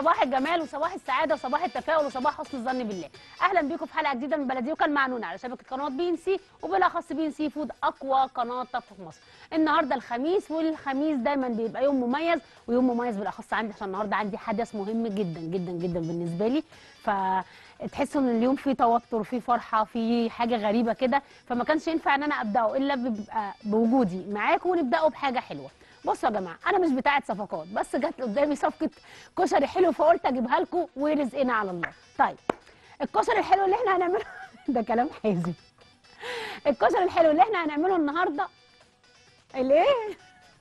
صباح الجمال وصباح السعاده وصباح التفاؤل وصباح حسن الظن بالله اهلا بيكم في حلقه جديده من بلديوكا المعنونه على شبكه قنوات بي ان سي وبالاخص بي ان سي فود اقوى قناه طبخ في مصر النهارده الخميس والخميس دايما بيبقى يوم مميز ويوم مميز بالاخص عندي عشان النهارده عندي حدث مهم جدا جدا جدا بالنسبه لي ف تحسوا ان اليوم فيه توتر فيه فرحه فيه حاجه غريبه كده فما كانش ينفع ان انا ابداه الا بيبقى بوجودي معاكم ونبداه بحاجه حلوه بصوا يا جماعه انا مش بتاعه صفقات بس جت قدامي صفقه كشري حلو فقلت اجيبها لكم ورزقنا على الله طيب الكشري الحلو اللي احنا هنعمله ده كلام حازم الكشري الحلو اللي احنا هنعمله النهارده الايه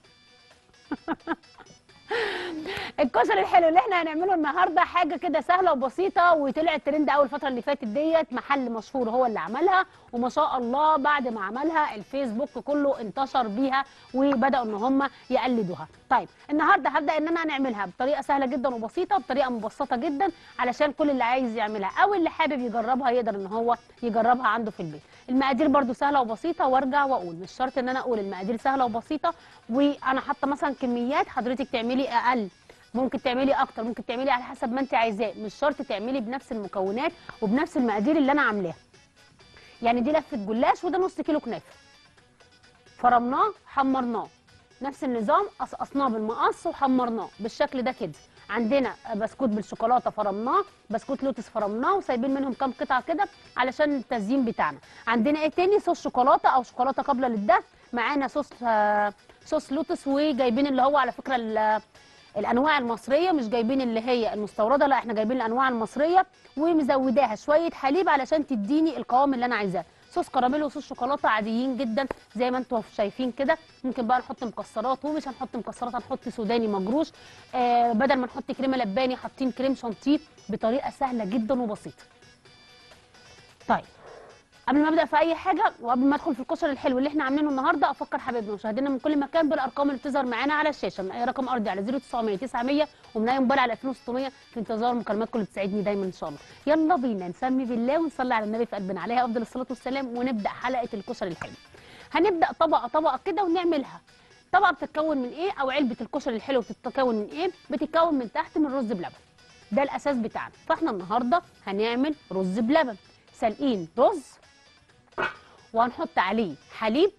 الكشري الحلو اللي احنا هنعمله النهارده حاجه كده سهله وبسيطه وطلعت ترند اول الفتره اللي فاتت ديت محل مشهور هو اللي عملها وما شاء الله بعد ما عملها الفيسبوك كله انتشر بيها وبداوا ان هم يقلدوها طيب النهارده هبدا ان انا نعملها بطريقه سهله جدا وبسيطه بطريقه مبسطه جدا علشان كل اللي عايز يعملها او اللي حابب يجربها يقدر ان هو يجربها عنده في البيت المقادير برده سهله وبسيطه وارجع واقول مش شرط ان انا اقول المقادير سهله وبسيطه وانا حاطه مثلا كميات حضرتك تعملي اقل ممكن تعملي اكتر ممكن تعملي على حسب ما انت عايزاه مش شرط تعملي بنفس المكونات وبنفس المقادير اللي انا عاملاها يعني دي لفه جلاش وده نص كيلو كنافه فرمناه حمرناه نفس النظام قصقصناه بالمقص وحمرناه بالشكل ده كده عندنا بسكوت بالشوكولاته فرمناه بسكوت لوتس فرمناه وسايبين منهم كام قطعه كده علشان التزيين بتاعنا عندنا ايه تاني صوص شوكولاته او شوكولاته قابله للدفء معانا صوص آه صوص لوتس وجايبين اللي هو على فكره الانواع المصريه مش جايبين اللي هي المستورده لا احنا جايبين الانواع المصريه ومزوداها شويه حليب علشان تديني القوام اللي انا عايزاه صوص كراميل وصوص شوكولاته عاديين جدا زي ما انتم شايفين كده ممكن بقى نحط مكسرات ومش هنحط مكسرات هنحط سوداني مجروش آه بدل ما نحط كريمه لباني حاطين كريم شانتيه بطريقه سهله جدا وبسيطه طيب قبل ما ابدا في اي حاجه وقبل ما ادخل في الكشري الحلو اللي احنا عاملينه النهارده افكر حبايبنا ومشاهدينا من كل مكان بالارقام اللي بتظهر معانا على الشاشه من اي رقم ارضي على 0900 900 ومن اي موبايل على 2600 في انتظار مكالماتكم اللي بتسعدني دايما ان شاء الله يلا بينا نسمي بالله ونصلي على النبي في قلبنا عليها افضل الصلاه والسلام ونبدا حلقه الكشري الحلو هنبدا طبقه طبقه كده ونعملها طبقه بتتكون من ايه او علبه الكشري الحلو بتتكون من ايه بتتكون من تحت من رز بلبن ده الاساس بتاعنا فاحنا النهارده هنعمل رز بلبن سالقين رز وهنحط عليه حليب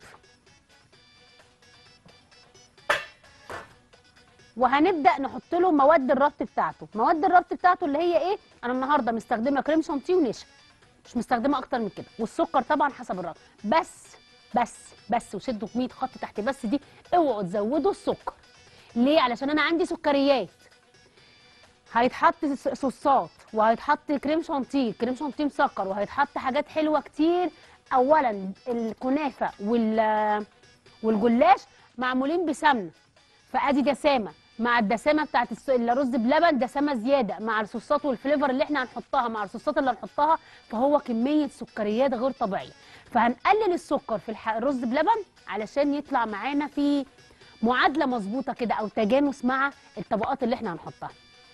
وهنبدا نحط له مواد الربط بتاعته مواد الربط بتاعته اللي هي ايه انا النهارده مستخدمه كريم شانتيه ونشا مش مستخدمه اكتر من كده والسكر طبعا حسب الرغبه بس بس بس وشدوا 100 خط تحت بس دي اوعوا تزودوا السكر ليه علشان انا عندي سكريات هيتحط صوصات وهيتحط كريم شانتيه كريم شانتيه مسكر وهيتحط حاجات حلوه كتير اولا الكنافه وال والجلاش معمولين بسمنه فادي دسامه مع الدسامه بتاعت الرز بلبن دسامه زياده مع الصوصات والفليفر اللي احنا هنحطها مع الصوصات اللي هنحطها فهو كميه سكريات غير طبيعيه فهنقلل السكر في الرز بلبن علشان يطلع معانا في معادله مظبوطه كده او تجانس مع الطبقات اللي احنا هنحطها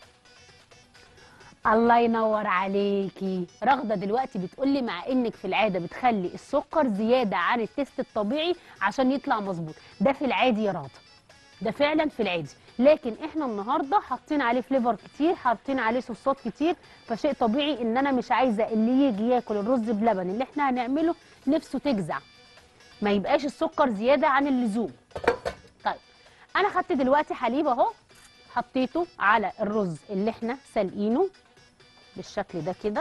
الله ينور عليكي رغده دلوقتي بتقولي مع انك في العاده بتخلي السكر زياده عن التست الطبيعي عشان يطلع مظبوط ده في العادي يا رغده ده فعلا في العادي لكن احنا النهارده حاطين عليه فليفر كتير حاطين عليه صوصات كتير فشيء طبيعي ان انا مش عايزه اللي يجي ياكل الرز بلبن اللي احنا هنعمله نفسه تجزع ما يبقاش السكر زياده عن اللزوم طيب انا خدت دلوقتي حليب اهو حطيته على الرز اللي احنا سالقينه بالشكل ده كده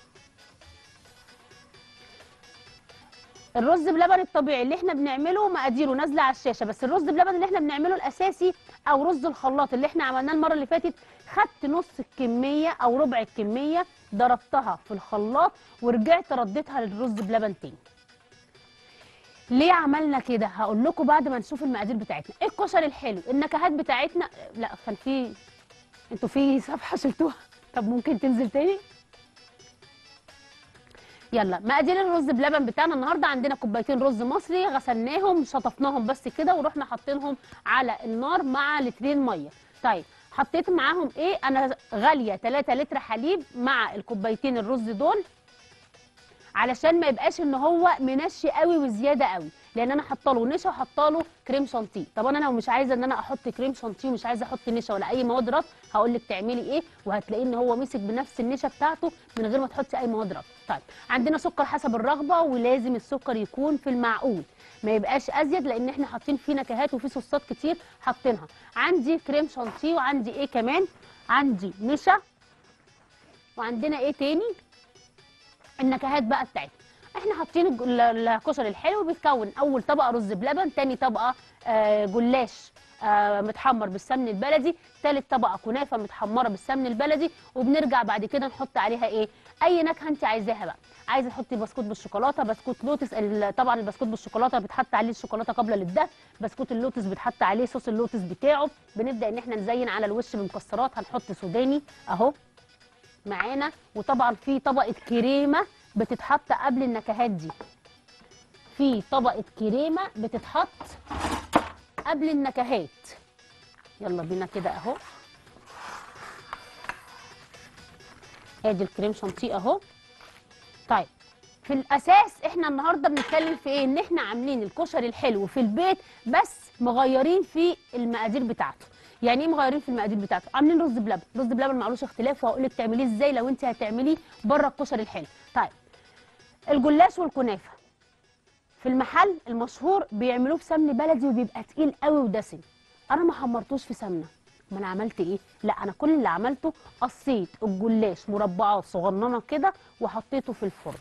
الرز بلبن الطبيعي اللي احنا بنعمله مقاديره نازله على الشاشه بس الرز بلبن اللي احنا بنعمله الاساسي او رز الخلاط اللي احنا عملناه المره اللي فاتت خدت نص الكميه او ربع الكميه ضربتها في الخلاط ورجعت رديتها للرز بلبن تاني ليه عملنا كده هقول لكم بعد ما نشوف المقادير بتاعتنا ايه الكشري الحلو النكهات بتاعتنا لا كان في انتوا في صفحه شلتوها طب ممكن تنزل تاني يلا مقادير الرز بلبن بتاعنا النهارده عندنا كوبايتين رز مصري غسلناهم شطفناهم بس كده ورحنا حاطينهم على النار مع لترين ميه طيب حطيت معاهم ايه انا غاليه 3 لتر حليب مع الكوبايتين الرز دول علشان ما يبقاش ان هو منشي قوي وزياده قوي لان انا حاطه له نشا وحاطه له كريم شانتيه طب انا لو مش عايزه ان انا احط كريم شانتيه ومش عايزه احط نشا ولا اي مواد رطب هقول لك تعملي ايه وهتلاقيه ان هو مسك بنفس النشا بتاعته من غير ما تحطي اي مواد رطب طيب عندنا سكر حسب الرغبه ولازم السكر يكون في المعقول ما يبقاش ازيد لان احنا حاطين فيه نكهات وفيه صوصات كتير حاطينها عندي كريم شانتيه وعندي ايه كمان عندي نشا وعندنا ايه تاني النكهات بقى بتاعتنا احنا حاطين الج- ال- الكشري الحلو بيتكون اول طبقه رز بلبن تاني طبقه آه جلاش آه متحمر بالسمن البلدي تالت طبقه كنافه متحمره بالسمن البلدي وبنرجع بعد كده نحط عليها ايه اي نكهه انت عايزاها بقى عايزه تحطي بسكوت بالشوكولاته بسكوت لوتس ال- طبعا البسكوت بالشوكولاته بتحط عليه الشوكولاته قبل للدهن بسكوت اللوتس بتحط عليه صوص اللوتس بتاعه بنبدا ان احنا نزين على الوش بمكسرات هنحط سوداني اهو معانا وطبعا في طبقه كريمه بتتحط قبل النكهات دي في طبقه كريمه بتتحط قبل النكهات يلا بينا كده اهو ادي الكريم شانتيه اهو طيب في الاساس احنا النهارده بنتكلم في ايه ان احنا عاملين الكشري الحلو في البيت بس مغيرين في المقادير بتاعته يعني ايه مغيرين في المقادير بتاعته عاملين رز بلبن رز بلبن معلوش اختلاف وهقول لك تعمليه ازاي لو انت هتعمليه بره الكشري الحلو طيب الجلاش والكنافه في المحل المشهور بيعملوه بسمن بلدي وبيبقى تقيل قوي ودسم انا ما حمرتوش في سمنه ما انا عملت ايه لا انا كل اللي عملته قصيت الجلاش مربعات صغننه كده وحطيته في الفرن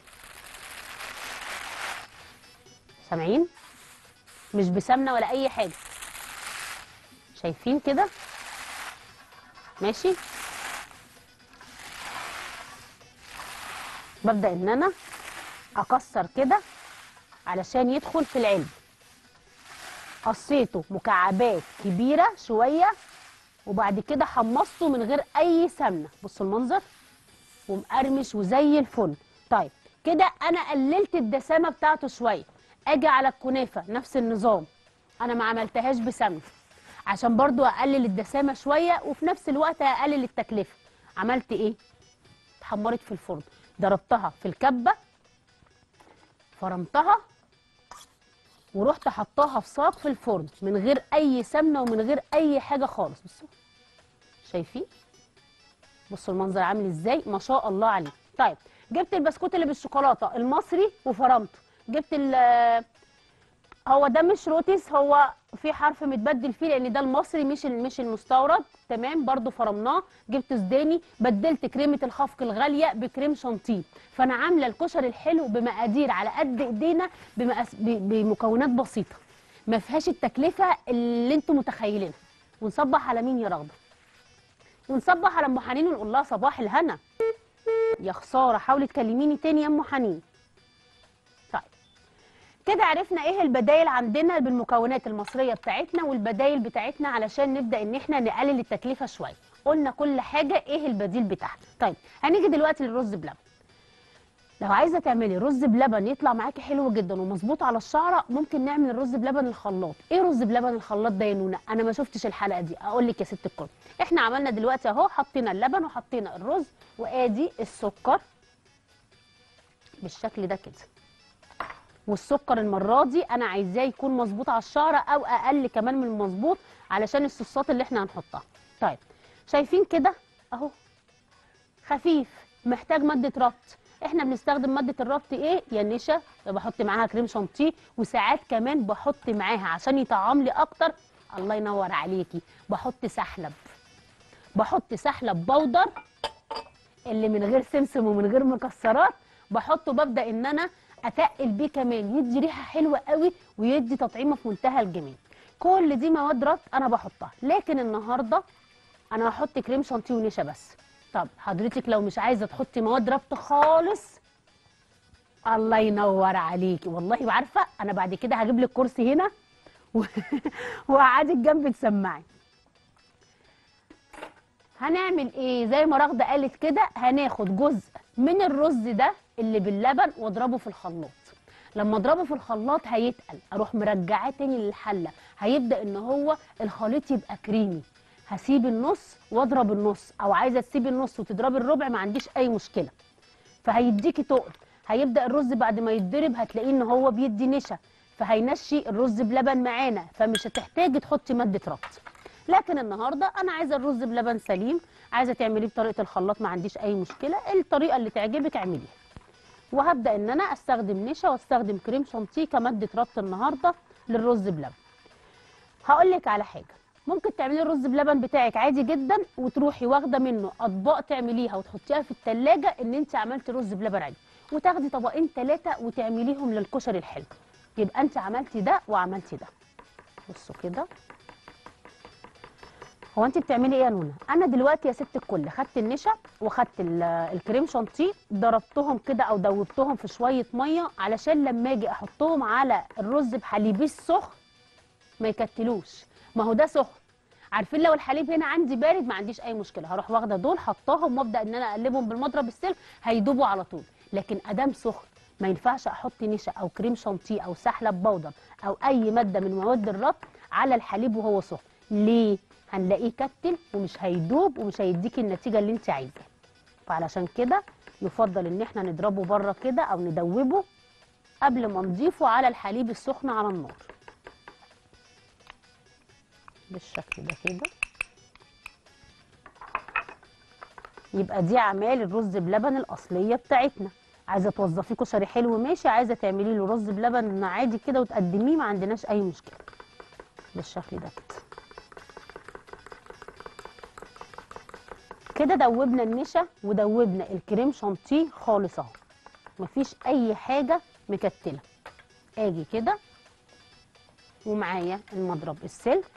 سامعين مش بسمنه ولا اي حاجه شايفين كده ماشي ببدا ان انا اكسر كده علشان يدخل في العلب قصيته مكعبات كبيره شويه وبعد كده حمصته من غير اي سمنه بصوا المنظر ومقرمش وزي الفل طيب كده انا قللت الدسامه بتاعته شويه اجي على الكنافه نفس النظام انا ما عملتهاش بسمنه عشان برضو اقلل الدسامه شويه وفي نفس الوقت اقلل التكلفه عملت ايه اتحمرت في الفرن ضربتها في الكبه فرمتها ورحت حطاها في صاج في الفرن من غير اي سمنه ومن غير اي حاجه خالص بصوا شايفين بصوا المنظر عامل ازاي ما شاء الله عليه طيب جبت البسكوت اللي بالشوكولاته المصري وفرمته جبت ال هو ده مش روتس هو في حرف متبدل فيه لان ده المصري مش ال- مش المستورد تمام برضو فرمناه جبت سوداني بدلت كريمه الخفق الغاليه بكريم شانتيه فانا عامله الكشري الحلو بمقادير على قد ايدينا بمقاس ب- بمكونات بسيطه ما فيهاش التكلفه اللي انتم متخيلينها ونصبح على مين يا رغده ونصبح على ام حنين ونقول لها صباح الهنا يا خساره حاولي تكلميني تاني يا ام حنين طيب كده عرفنا ايه البدايل عندنا بالمكونات المصريه بتاعتنا والبدايل بتاعتنا علشان نبدا ان احنا نقلل التكلفه شويه قلنا كل حاجه ايه البديل بتاعها طيب هنيجي دلوقتي للرز بلبن لو عايزه تعملي رز بلبن يطلع معاكي حلو جدا ومظبوط على الشعره ممكن نعمل الرز بلبن الخلاط ايه رز بلبن الخلاط ده يا نونا انا ما شفتش الحلقه دي اقول لك يا ست الكل احنا عملنا دلوقتي اهو حطينا اللبن وحطينا الرز وادي السكر بالشكل ده كده والسكر المره دي انا عايزاه يكون مظبوط على الشعره او اقل كمان من المظبوط علشان الصوصات اللي احنا هنحطها طيب شايفين كده اهو خفيف محتاج ماده ربط احنا بنستخدم ماده الربط ايه يا نشا بحط معاها كريم شانتيه وساعات كمان بحط معاها عشان يطعم لي اكتر الله ينور عليكي بحط سحلب بحط سحلب بودر اللي من غير سمسم ومن غير مكسرات بحطه ببدا ان انا اتقل بيه كمان يدي ريحه حلوه قوي ويدي تطعيمه في منتهى الجمال كل دي مواد ربط انا بحطها لكن النهارده انا هحط كريم شانتيه ونشا بس طب حضرتك لو مش عايزه تحطي مواد ربط خالص الله ينور عليكي والله عارفه انا بعد كده هجيب لك كرسي هنا و- وهقعدك جنبي تسمعي هنعمل ايه زي ما رغده قالت كده هناخد جزء من الرز ده اللي باللبن واضربه في الخلاط لما اضربه في الخلاط هيتقل اروح مرجعاه تاني للحله هيبدا ان هو الخليط يبقى كريمي هسيب النص واضرب النص او عايزه تسيبي النص وتضربي الربع ما عنديش اي مشكله فهيديكي تقل هيبدا الرز بعد ما يتضرب هتلاقيه ان هو بيدي نشا فهينشي الرز بلبن معانا فمش هتحتاجي تحطي ماده ربط لكن النهارده انا عايزه الرز بلبن سليم عايزه تعمليه بطريقه الخلاط ما عنديش اي مشكله الطريقه اللي تعجبك اعمليها وهبدا ان انا استخدم نشا واستخدم كريم شانتيه كماده ربط النهارده للرز بلبن هقول لك على حاجه ممكن تعملي الرز بلبن بتاعك عادي جدا وتروحي واخده منه اطباق تعمليها وتحطيها في التلاجة ان انت عملتي رز بلبن عادي وتاخدي طبقين ثلاثه وتعمليهم للكشري الحلو يبقى انت عملتي ده وعملتي ده بصوا كده هو انت بتعملي ايه يا نونا انا دلوقتي يا ست الكل خدت النشا وخدت ال- الكريم شانتيه ضربتهم كده او دوبتهم في شويه ميه علشان لما اجي احطهم على الرز بحليبيه السخن ما يكتلوش ما هو ده سخن عارفين لو الحليب هنا عندي بارد ما عنديش اي مشكله هروح واخده دول حطاهم وابدا ان انا اقلبهم بالمضرب السلك هيدوبوا على طول لكن ادام سخن ما ينفعش احط نشا او كريم شانتيه او سحلب بودر او اي ماده من مواد الربط على الحليب وهو سخن ليه هنلاقيه كتل ومش هيدوب ومش هيديكي النتيجه اللي انت عايزاها فعلشان كده يفضل ان احنا نضربه بره كده او ندوبه قبل ما نضيفه على الحليب السخن على النار بالشكل ده كده يبقى دي اعمال الرز بلبن الاصليه بتاعتنا عايزه توظفيه كشري حلو ماشي عايزه تعملي له رز بلبن عادي كده وتقدميه ما عندناش اي مشكله بالشكل ده كده كده دوبنا النشا ودوبنا الكريم شانتيه خالص اهو مفيش اي حاجه مكتله اجي كده ومعايا المضرب السلك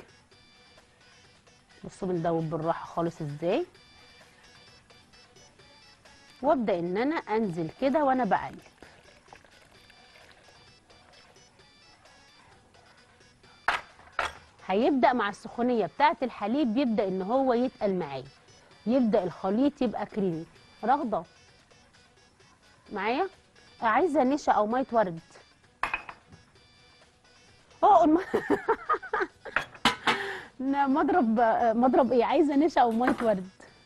بصوا بندوب بالراحه خالص ازاي وابدا ان انا انزل كده وانا بقلب هيبدا مع السخونيه بتاعه الحليب يبدا ان هو يتقل معايا يبدا الخليط يبقى كريمي رغده معايا عايزه نشا او ميه ورد اه الم... لا، مضرب مضرب ايه عايزه نشا او ميه ورد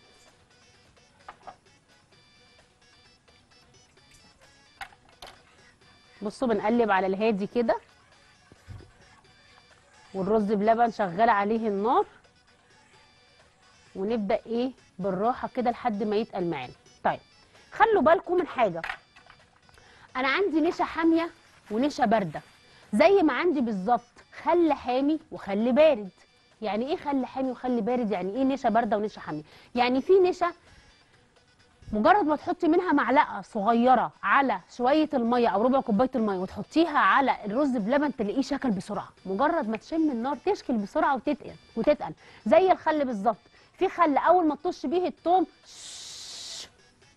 بصوا بنقلب على الهادي كده والرز بلبن شغال عليه النار ونبدا ايه بالراحه كده لحد ما يتقل معانا طيب خلوا بالكم من حاجه انا عندي نشا حاميه ونشا بارده زي ما عندي بالظبط خل حامي وخل بارد يعني ايه خل حامي وخل بارد يعني ايه نشا بارده ونشا حاميه يعني في نشا مجرد ما تحطي منها معلقه صغيره على شويه الميه او ربع كوبايه الميه وتحطيها على الرز بلبن تلاقيه شكل بسرعه مجرد ما تشم النار تشكل بسرعه وتتقل وتتقل زي الخل بالظبط في خل اول ما تطش بيه التوم شش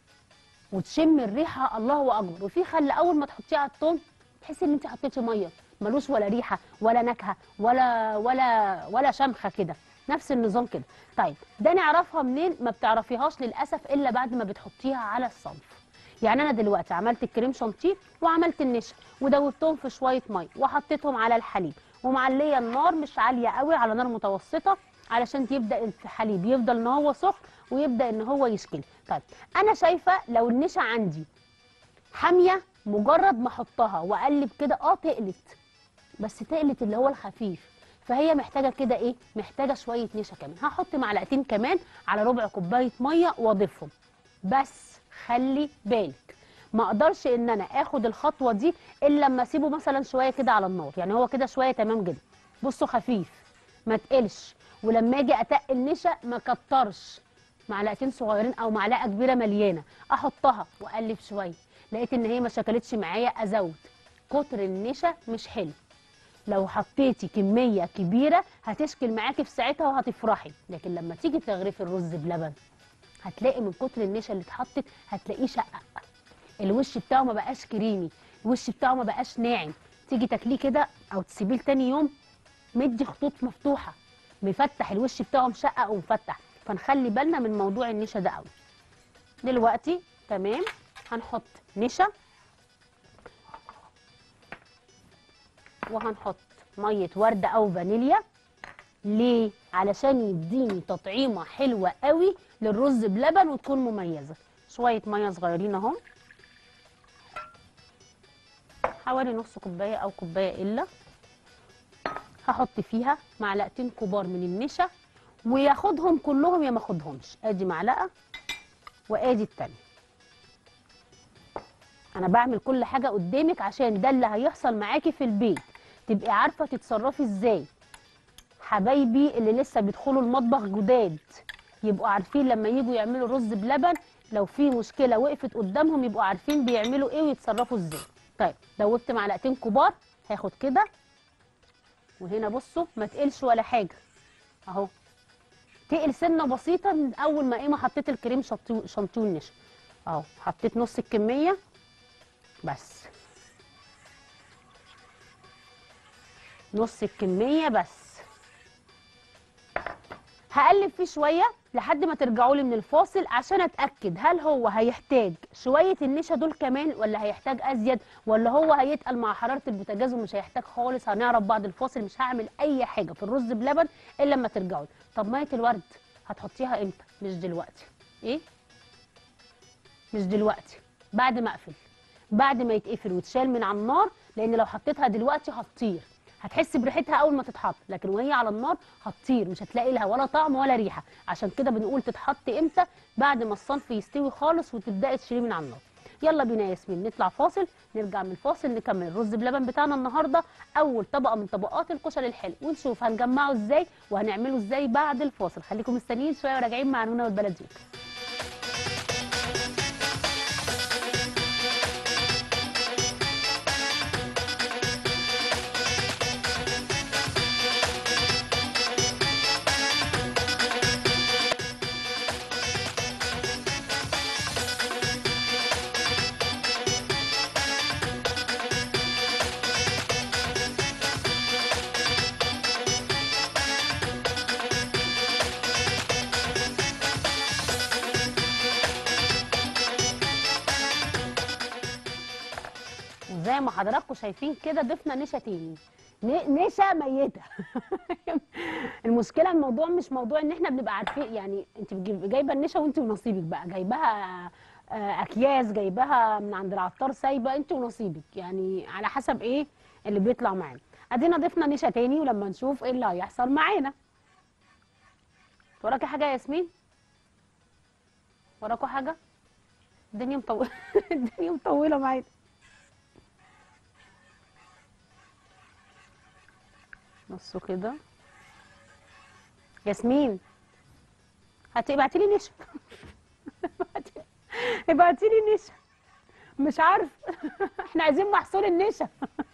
وتشم الريحه الله اكبر وفي خل اول ما تحطيه على التوم تحسي ان انت حطيتي ميه ملوش ولا ريحه ولا نكهه ولا ولا ولا شمخه كده نفس النظام كده طيب ده نعرفها منين ما بتعرفيهاش للاسف الا بعد ما بتحطيها على الصنف يعني انا دلوقتي عملت الكريم شانتيه وعملت النشا ودوبتهم في شويه ميه وحطيتهم على الحليب ومعليه النار مش عاليه قوي على نار متوسطه علشان يبدا الحليب يفضل ان هو سخن ويبدا ان هو يشكل طيب انا شايفه لو النشا عندي حاميه مجرد ما احطها واقلب كده اه تقلت بس تقلت اللي هو الخفيف فهي محتاجه كده ايه محتاجه شويه نشا كمان هحط معلقتين كمان على ربع كوبايه ميه واضيفهم بس خلي بالك ما اقدرش ان انا اخد الخطوه دي الا لما اسيبه مثلا شويه كده على النار يعني هو كده شويه تمام جدا بصوا خفيف ما تقلش ولما اجي اتقل نشا ما كترش معلقتين صغيرين او معلقه كبيره مليانه احطها واقلب شويه لقيت ان هي ما شكلتش معايا ازود كتر النشا مش حلو لو حطيتي كميه كبيره هتشكل معاكي في ساعتها وهتفرحي لكن لما تيجي تغرفي الرز بلبن هتلاقي من كتر النشا اللي اتحطت هتلاقيه شقق الوش بتاعه ما بقاش كريمي الوش بتاعه ما بقاش ناعم تيجي تاكليه كده او تسيبيه لتاني يوم مدي خطوط مفتوحه مفتح الوش بتاعه مشقق ومفتح فنخلي بالنا من موضوع النشا ده قوي دلوقتي تمام هنحط نشا وهنحط ميه ورد او فانيليا ليه علشان يديني تطعيمه حلوه قوي للرز بلبن وتكون مميزه شويه ميه صغيرين اهم حوالي نص كوبايه او كوبايه الا هحط فيها معلقتين كبار من النشا وياخدهم كلهم يا ما اخدهمش ادي معلقه وادي التانية انا بعمل كل حاجه قدامك عشان ده اللي هيحصل معاكي في البيت تبقي عارفه تتصرفي ازاي حبايبي اللي لسه بيدخلوا المطبخ جداد يبقوا عارفين لما يجوا يعملوا رز بلبن لو في مشكله وقفت قدامهم يبقوا عارفين بيعملوا ايه ويتصرفوا ازاي طيب دوبت معلقتين كبار هاخد كده وهنا بصوا ما تقلش ولا حاجه اهو تقل سنه بسيطه من اول ما ايه ما حطيت الكريم شطو- شانتيه والنشا اهو حطيت نص الكميه بس نص الكميه بس هقلب فيه شويه لحد ما ترجعوا لي من الفاصل عشان اتاكد هل هو هيحتاج شويه النشا دول كمان ولا هيحتاج ازيد ولا هو هيتقل مع حراره البوتاجاز ومش هيحتاج خالص هنعرف بعد الفاصل مش هعمل اي حاجه في الرز بلبن الا لما ترجعوا لي طب ميه الورد هتحطيها امتى مش دلوقتي ايه مش دلوقتي بعد ما اقفل بعد ما يتقفل ويتشال من على النار لان لو حطيتها دلوقتي هتطير هتحس بريحتها اول ما تتحط لكن وهي على النار هتطير مش هتلاقي لها ولا طعم ولا ريحه عشان كده بنقول تتحط امتى بعد ما الصنف يستوي خالص وتبداي تشيليه من على النار يلا بينا يا ياسمين نطلع فاصل نرجع من الفاصل نكمل الرز بلبن بتاعنا النهارده اول طبقه من طبقات الكشري الحلو ونشوف هنجمعه ازاي وهنعمله ازاي بعد الفاصل خليكم مستنيين شويه وراجعين مع نونا والبلديوك زي ما حضراتكم شايفين كده ضفنا نشا تاني ن- نشا ميته المشكله الموضوع مش موضوع ان احنا بنبقى عارفين يعني انت بتجيب- جايبه النشا وانت ونصيبك بقى جايباها آه، اكياس جايباها من عند العطار سايبه انت ونصيبك يعني على حسب ايه اللي بيطلع معانا ادينا ضفنا نشا تاني ولما نشوف ايه اللي هيحصل معانا وراكي حاجه يا ياسمين وراكوا حاجه الدنيا مطوله الدنيا مطوله معانا بصوا كده ياسمين هتبعتي لي نشا ابعتي لي نشا مش عارف احنا عايزين محصول النشا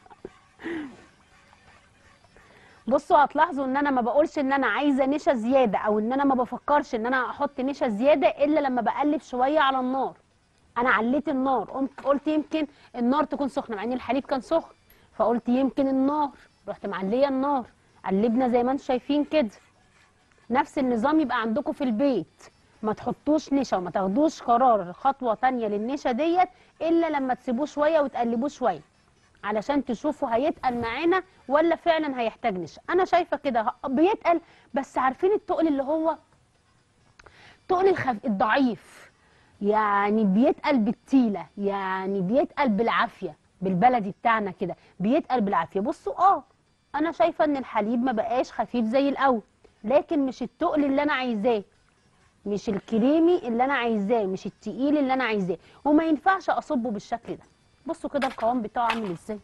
بصوا هتلاحظوا ان انا ما بقولش ان انا عايزه نشا زياده او ان انا ما بفكرش ان انا احط نشا زياده الا لما بقلب شويه على النار انا عليت النار قمت قلت يمكن النار تكون سخنه مع ان الحليب كان سخن فقلت يمكن النار رحت معليه النار قلبنا زي ما انتم شايفين كده نفس النظام يبقى عندكم في البيت ما تحطوش نشا وما تاخدوش قرار خطوه تانية للنشا ديت الا لما تسيبوه شويه وتقلبوه شويه علشان تشوفوا هيتقل معانا ولا فعلا هيحتاج نشا انا شايفه كده ه- بيتقل بس عارفين التقل اللي هو تقل الخف... الضعيف يعني بيتقل بالتيله يعني بيتقل بالعافيه بالبلدي بتاعنا كده بيتقل بالعافيه بصوا اه انا شايفه ان الحليب ما بقاش خفيف زي الاول لكن مش التقل اللي انا عايزاه مش الكريمي اللي انا عايزاه مش التقيل اللي انا عايزاه وما ينفعش اصبه بالشكل ده بصوا كده القوام بتاعه عامل ازاي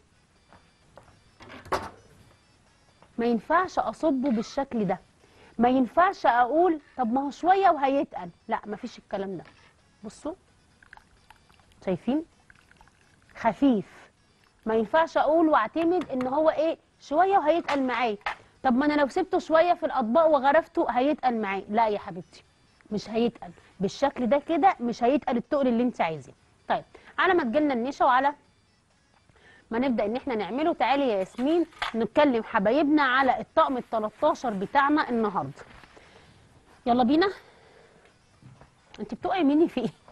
ما ينفعش اصبه بالشكل ده ما ينفعش اقول طب ما هو شويه وهيتقل لا مفيش الكلام ده بصوا شايفين خفيف ما ينفعش اقول واعتمد ان هو ايه شويه وهيتقل معايا طب ما انا لو سبته شويه في الاطباق وغرفته هيتقل معايا لا يا حبيبتي مش هيتقل بالشكل ده كده مش هيتقل التقل اللي انت عايزاه طيب على ما تجيلنا النشا وعلى ما نبدا ان احنا نعمله تعالي يا ياسمين نتكلم حبايبنا على الطقم ال 13 بتاعنا النهارده يلا بينا انت بتقعي مني في ايه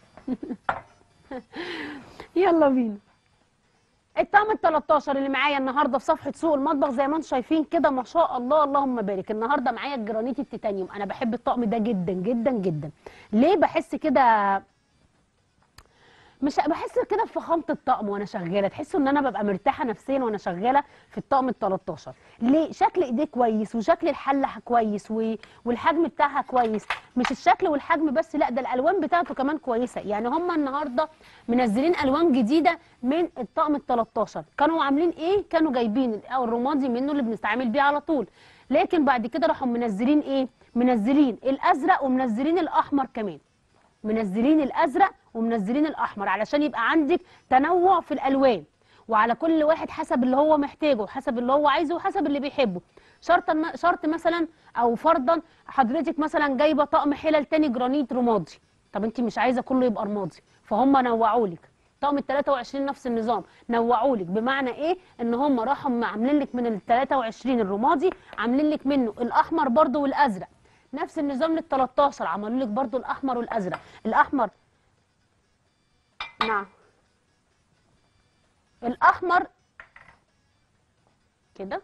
يلا بينا الطقم ال 13 اللي معايا النهارده في صفحه سوق المطبخ زي ما انتم شايفين كده ما شاء الله اللهم بارك النهارده معايا الجرانيت التيتانيوم انا بحب الطقم ده جدا جدا جدا ليه بحس كده مش بحس كده بفخامه الطقم وانا شغاله تحسوا ان انا ببقى مرتاحه نفسيا وانا شغاله في الطقم ال 13 ليه شكل ايديه كويس وشكل الحله كويس و... والحجم بتاعها كويس مش الشكل والحجم بس لا ده الالوان بتاعته كمان كويسه يعني هم النهارده منزلين الوان جديده من الطقم ال 13 كانوا عاملين ايه كانوا جايبين الرمادي منه اللي بنستعمل بيه على طول لكن بعد كده راحوا منزلين ايه منزلين الازرق ومنزلين الاحمر كمان منزلين الازرق ومنزلين الاحمر علشان يبقى عندك تنوع في الالوان وعلى كل واحد حسب اللي هو محتاجه وحسب اللي هو عايزه وحسب اللي بيحبه شرط شرط مثلا او فرضا حضرتك مثلا جايبه طقم حلل تاني جرانيت رمادي طب انت مش عايزه كله يبقى رمادي فهم نوعوا لك طقم ال 23 نفس النظام نوعوا لك بمعنى ايه ان هم راحوا عاملين لك من ال 23 الرمادي عاملين لك منه الاحمر برده والازرق نفس النظام لل 13 عملوا لك برده الاحمر والازرق الاحمر نعم الاحمر كده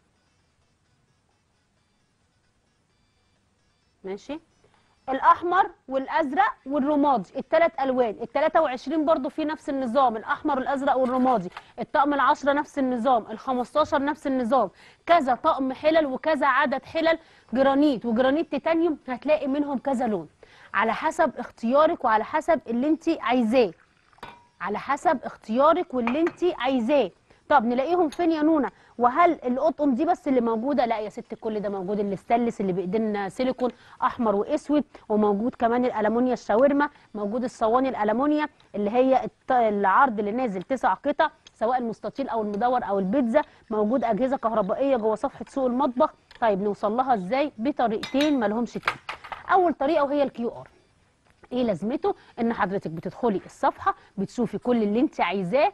ماشي الاحمر والازرق والرمادي الثلاث الوان ال 23 برضو في نفس النظام الاحمر والازرق والرمادي الطقم ال10 نفس النظام ال15 نفس النظام كذا طقم حلل وكذا عدد حلل جرانيت وجرانيت تيتانيوم هتلاقي منهم كذا لون على حسب اختيارك وعلى حسب اللي انت عايزاه على حسب اختيارك واللي انت عايزاه طب نلاقيهم فين يا نونا وهل القطن دي بس اللي موجوده لا يا ست كل ده موجود الاستانلس اللي بايدينا سيليكون احمر واسود وموجود كمان الالومنيا الشاورما موجود الصواني الالومنيا اللي هي العرض اللي نازل تسع قطع سواء المستطيل او المدور او البيتزا موجود اجهزه كهربائيه جوه صفحه سوق المطبخ طيب نوصل لها ازاي بطريقتين ما لهمش تاني اول طريقه وهي الكيو ار ايه لازمته ان حضرتك بتدخلي الصفحه بتشوفي كل اللي انت عايزاه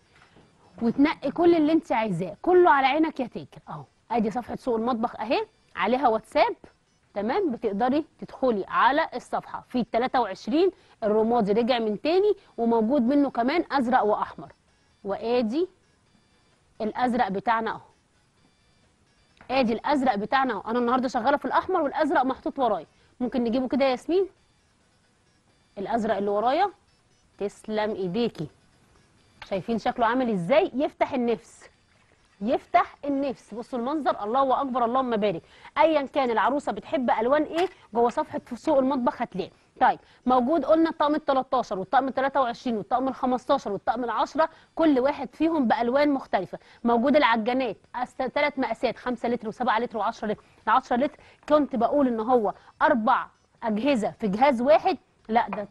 وتنقي كل اللي انت عايزاه كله على عينك يا تاجر اهو ادي صفحه سوق المطبخ اهي عليها واتساب تمام بتقدري تدخلي على الصفحه في 23 الرمادي رجع من تاني وموجود منه كمان ازرق واحمر وادي الازرق بتاعنا اهو ادي الازرق بتاعنا اهو انا النهارده شغاله في الاحمر والازرق محطوط ورايا ممكن نجيبه كده يا ياسمين الازرق اللي ورايا تسلم ايديكي شايفين شكله عامل ازاي يفتح النفس يفتح النفس بصوا المنظر الله اكبر اللهم بارك ايا كان العروسه بتحب الوان ايه جوه صفحه في سوق المطبخ هتلاقي طيب موجود قلنا الطقم ال 13 والطقم ال 23 والطقم ال 15 والطقم ال 10 كل واحد فيهم بالوان مختلفه موجود العجانات ثلاث مقاسات 5 لتر و7 لتر و10 لتر ال 10 لتر كنت بقول ان هو اربع اجهزه في جهاز واحد لا ده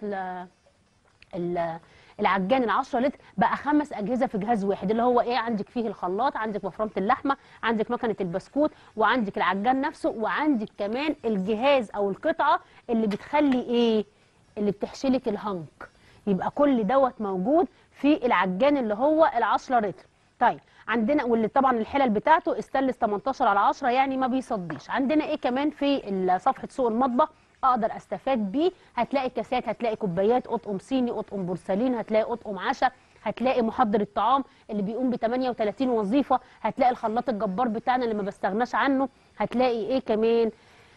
ال العجان ال 10 لتر بقى خمس اجهزه في جهاز واحد اللي هو ايه عندك فيه الخلاط عندك مفرمه اللحمه عندك مكنه البسكوت وعندك العجان نفسه وعندك كمان الجهاز او القطعه اللي بتخلي ايه اللي بتحشلك الهنك يبقى كل دوت موجود في العجان اللي هو ال 10 لتر طيب عندنا واللي طبعا الحلل بتاعته استانلس 18 على 10 يعني ما بيصديش عندنا ايه كمان في صفحه سوق المطبخ اقدر استفاد بيه هتلاقي كاسات هتلاقي كوبايات اطقم صيني اطقم بورسلين هتلاقي اطقم عشاء هتلاقي محضر الطعام اللي بيقوم ب 38 وظيفه هتلاقي الخلاط الجبار بتاعنا اللي ما بستغناش عنه هتلاقي ايه كمان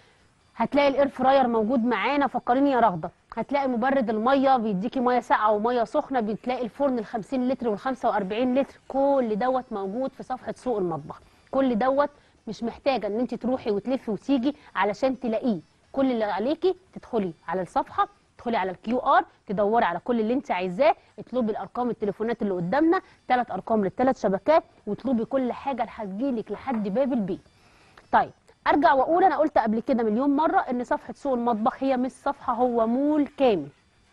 هتلاقي الاير فراير موجود معانا فكريني يا رغده هتلاقي مبرد الميه بيديكي ميه ساقعه وميه سخنه بتلاقي الفرن ال 50 لتر وال 45 لتر كل دوت موجود في صفحه سوق المطبخ كل دوت مش محتاجه ان انت تروحي وتلفي وتيجي علشان تلاقيه كل اللي عليكي تدخلي على الصفحه تدخلي على الكيو ار تدوري على كل اللي انت عايزاه اطلبي الارقام التليفونات اللي قدامنا ثلاث ارقام للثلاث شبكات واطلبي كل حاجه هتجيلك لحد باب البيت طيب ارجع واقول انا قلت قبل كده مليون مره ان صفحه سوق المطبخ هي مش صفحه هو مول كامل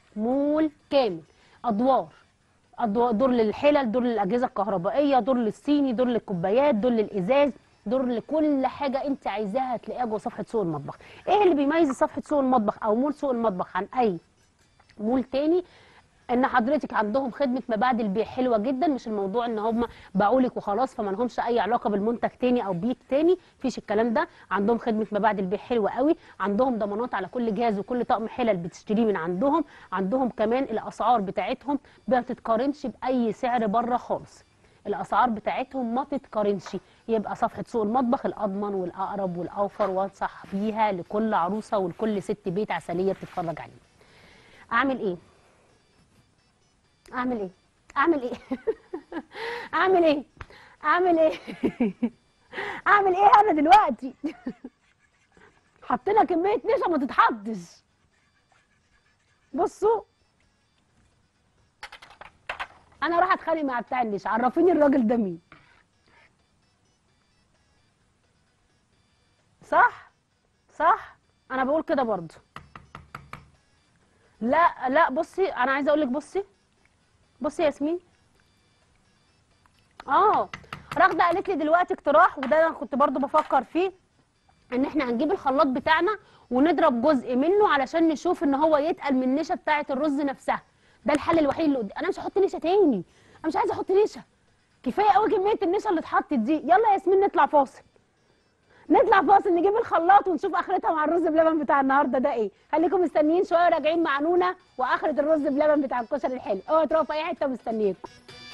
مول كامل ادوار ادوار دور للحلل دور للاجهزه الكهربائيه دور للصيني دور للكوبايات دور للازاز دور لكل حاجه انت عايزاها هتلاقيها جوه صفحه سوق المطبخ ايه اللي بيميز صفحه سوق المطبخ او مول سوق المطبخ عن اي مول تاني ان حضرتك عندهم خدمه ما بعد البيع حلوه جدا مش الموضوع ان هم باعوا لك وخلاص فما لهمش اي علاقه بالمنتج تاني او بيك تاني مفيش الكلام ده عندهم خدمه ما بعد البيع حلوه قوي عندهم ضمانات على كل جهاز وكل طقم حلل بتشتريه من عندهم عندهم كمان الاسعار بتاعتهم ما بتتقارنش باي سعر بره خالص الاسعار بتاعتهم ما تتقارنش يبقى صفحه سوق المطبخ الاضمن والاقرب والاوفر وانصح بيها لكل عروسه ولكل ست بيت عسليه بتتفرج عليه اعمل ايه اعمل ايه اعمل ايه اعمل ايه اعمل ايه اعمل ايه انا دلوقتي حطينا كميه نشا ما تتحطش بصوا انا اروح اتخانق مع بتاع النشا عرفيني الراجل ده مين صح صح انا بقول كده برضو لا لا بصي انا عايزه اقول لك بصي بصي يا ياسمين اه راغده قالت لي دلوقتي اقتراح وده انا كنت برضو بفكر فيه ان احنا هنجيب الخلاط بتاعنا ونضرب جزء منه علشان نشوف ان هو يتقل من النشا بتاعه الرز نفسها ده الحل الوحيد اللي قدامي انا مش هحط نشا تاني انا مش عايزه احط نشا كفايه قوي كميه النشا اللي اتحطت دي يلا يا ياسمين نطلع فاصل نطلع فاصل نجيب الخلاط ونشوف اخرتها مع الرز بلبن بتاع النهارده ده ايه خليكم مستنيين شويه راجعين مع نونا واخره الرز بلبن بتاع الكشري الحلو اوعوا تروحوا في اي حته مستنيكم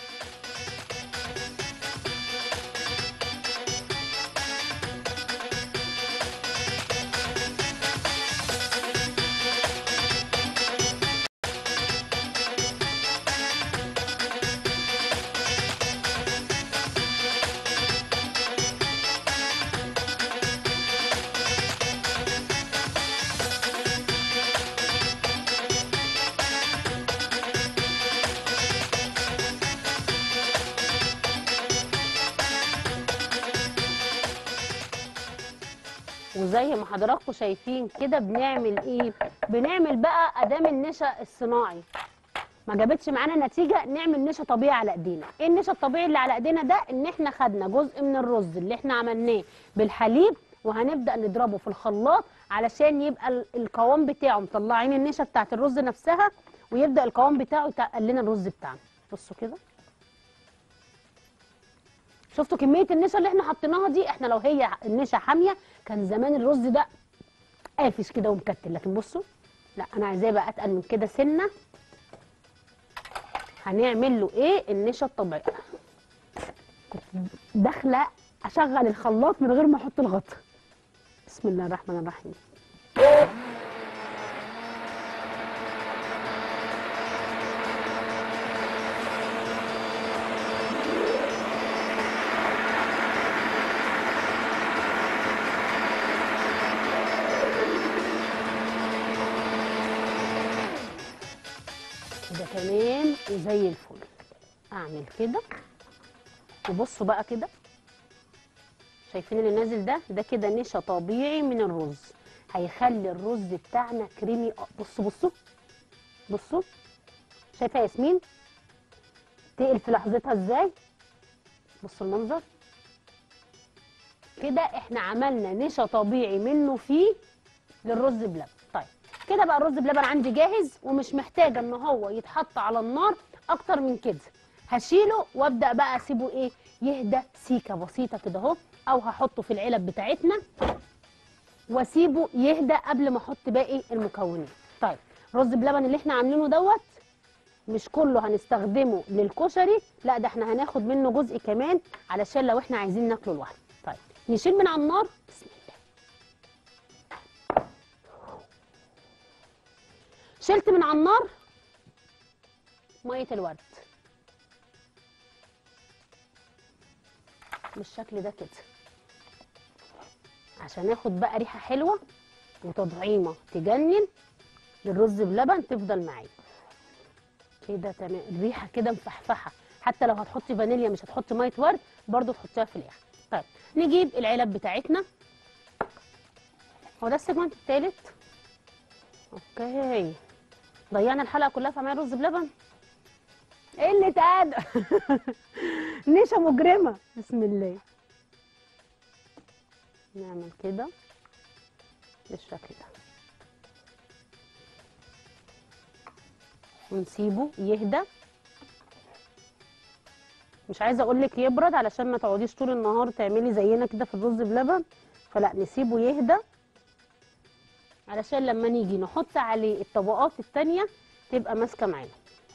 وزي ما حضراتكم شايفين كده بنعمل ايه بنعمل بقى ادام النشا الصناعي ما جابتش معانا نتيجه نعمل نشا طبيعي على ايدينا ايه النشا الطبيعي اللي على ايدينا ده ان احنا خدنا جزء من الرز اللي احنا عملناه بالحليب وهنبدا نضربه في الخلاط علشان يبقى ال- القوام بتاعه مطلعين النشا بتاعت الرز نفسها ويبدا القوام بتاعه يتقل لنا الرز بتاعنا بصوا كده شفتوا كميه النشا اللي احنا حطيناها دي احنا لو هي النشا حاميه كان زمان الرز ده قافش كده ومكتل لكن بصوا لا انا عايزاه بقى اتقل من كده سنه هنعمل له ايه النشا الطبيعي كنت داخله اشغل الخلاط من غير ما احط الغطا بسم الله الرحمن الرحيم كده تمام وزي الفل اعمل كده وبصوا بقى كده شايفين اللي نازل ده ده كده نشا طبيعي من الرز هيخلي الرز بتاعنا كريمي أ- بصوا بصوا بصوا شايفه يا ياسمين تقل في لحظتها ازاي بصوا المنظر كده احنا عملنا نشا طبيعي منه فيه للرز بلبن طيب كده بقى الرز بلبن عندي جاهز ومش محتاجه ان هو يتحط على النار اكتر من كده هشيله وابدا بقى اسيبه ايه يهدى سيكه بسيطه كده اهو او هحطه في العلب بتاعتنا واسيبه يهدى قبل ما احط باقي المكونات طيب الرز بلبن اللي احنا عاملينه دوت مش كله هنستخدمه للكشري لا ده احنا هناخد منه جزء كمان علشان لو احنا عايزين ناكله لوحده طيب نشيل من على النار بسم الله شلت من على النار ميه الورد بالشكل ده كده عشان اخد بقى ريحه حلوه وتطعيمه تجنن للرز بلبن تفضل معايا كده تمام الريحه كده مفحفحه حتى لو هتحطي فانيليا مش هتحطي ميه ورد برضو تحطيها في الاخر طيب نجيب العلب بتاعتنا هو ده السيجمنت التالت اوكي ضيعنا الحلقه كلها في عمل رز بلبن ايه اللي اتقاد نشا مجرمه بسم الله نعمل كده بالشكل ده ونسيبه يهدى مش عايزه اقول لك يبرد علشان ما تقعديش طول النهار تعملي زينا كده في الرز بلبن فلا نسيبه يهدى علشان لما نيجي نحط عليه الطبقات التانية تبقى ماسكه معانا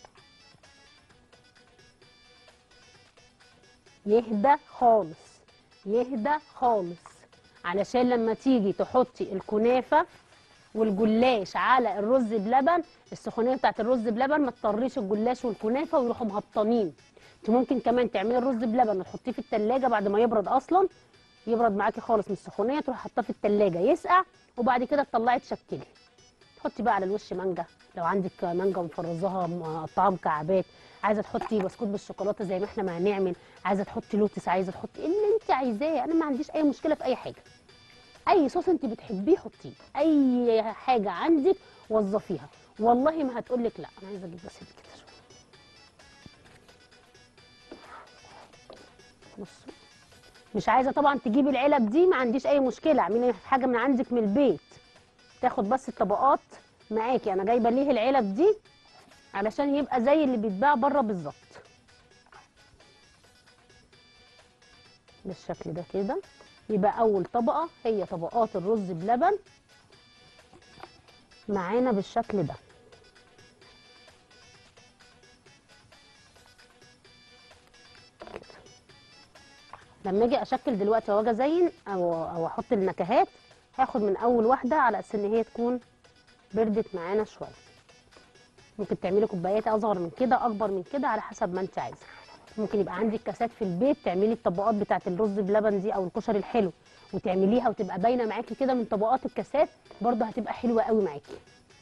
يهدى خالص يهدى خالص علشان لما تيجي تحطي الكنافه والجلاش على الرز بلبن السخونيه بتاعت الرز بلبن ما تطريش الجلاش والكنافه ويروحوا مهبطانين انت ممكن كمان تعملي الرز بلبن وتحطيه في التلاجة بعد ما يبرد اصلا يبرد معاكي خالص من السخونيه تروحي حاطاه في التلاجة يسقع وبعد كده تطلعي تشكلي تحطي بقى على الوش مانجا لو عندك مانجا مفرزاها مقطعه مكعبات عايزه تحطي بسكوت بالشوكولاته زي ما احنا ما هنعمل عايزه تحطي لوتس عايزه تحطي اللي انت عايزاه انا ما عنديش اي مشكله في اي حاجه اي صوص انت بتحبيه حطيه اي حاجه عندك وظفيها والله ما هتقول لك لا انا عايزه اجيب بس دي كده شويه بصوا مش عايزه طبعا تجيبي العلب دي ما عنديش اي مشكله اعملي حاجه من عندك من البيت تاخد بس الطبقات معاكي انا جايبه ليه العلب دي علشان يبقى زي اللي بيتباع بره بالظبط بالشكل ده كده يبقى اول طبقه هي طبقات الرز بلبن معانا بالشكل ده كده. لما اجي اشكل دلوقتي او اجي ازين او او احط النكهات هاخد من اول واحده على اساس ان هي تكون بردت معانا شويه ممكن تعملي كوبايات اصغر من كده اكبر من كده على حسب ما انت عايزه ممكن يبقى عندك كاسات في البيت تعملي الطبقات بتاعه الرز بلبن دي او الكشري الحلو وتعمليها وتبقى باينه معاكي كده من طبقات الكاسات برضه هتبقى حلوه قوي معاكي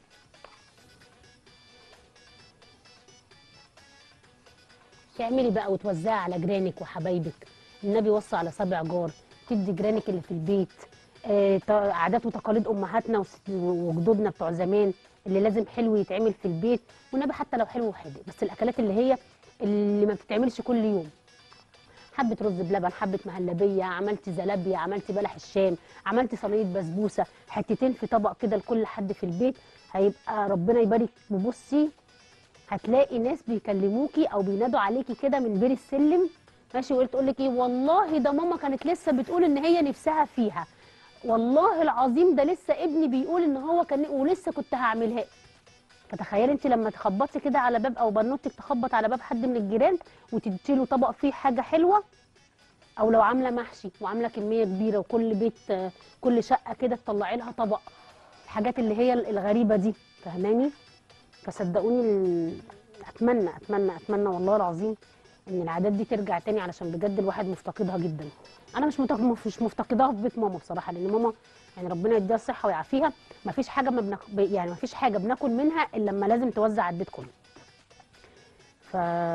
تعملي بقى وتوزعي على جيرانك وحبايبك النبي وصى على سبع جار تدي جيرانك اللي في البيت آه، ط- عادات وتقاليد امهاتنا وس- وجدودنا بتوع زمان اللي لازم حلو يتعمل في البيت والنبي حتى لو حلو وحادق بس الاكلات اللي هي اللي ما بتتعملش كل يوم حبه رز بلبن حبه مهلبيه عملتي زلابيا عملتي بلح الشام عملتي صينيه بسبوسه حتتين في طبق كده لكل حد في البيت هيبقى ربنا يبارك وبصي هتلاقي ناس بيكلموكي او بينادوا عليكي كده من بير السلم ماشي وقلت تقول لك ايه والله ده ماما كانت لسه بتقول ان هي نفسها فيها والله العظيم ده لسه ابني بيقول ان هو كان ولسه كنت هعملها فتخيلي انت لما تخبطي كده على باب او بنوتك تخبط على باب حد من الجيران وتدي له طبق فيه حاجه حلوه او لو عامله محشي وعامله كميه كبيره وكل بيت آه، كل شقه كده تطلعي لها طبق الحاجات اللي هي الغريبه دي فاهماني فصدقوني ال- اتمنى اتمنى اتمنى والله العظيم ان العادات دي ترجع تاني علشان بجد الواحد مفتقدها جدا انا مش متق- مش مفتقداها في بيت ماما بصراحه لان ماما يعني ربنا يديها الصحه ويعافيها مفيش حاجه ما بناك... يعني مفيش حاجه بناكل منها الا لما لازم توزع على البيت كله ف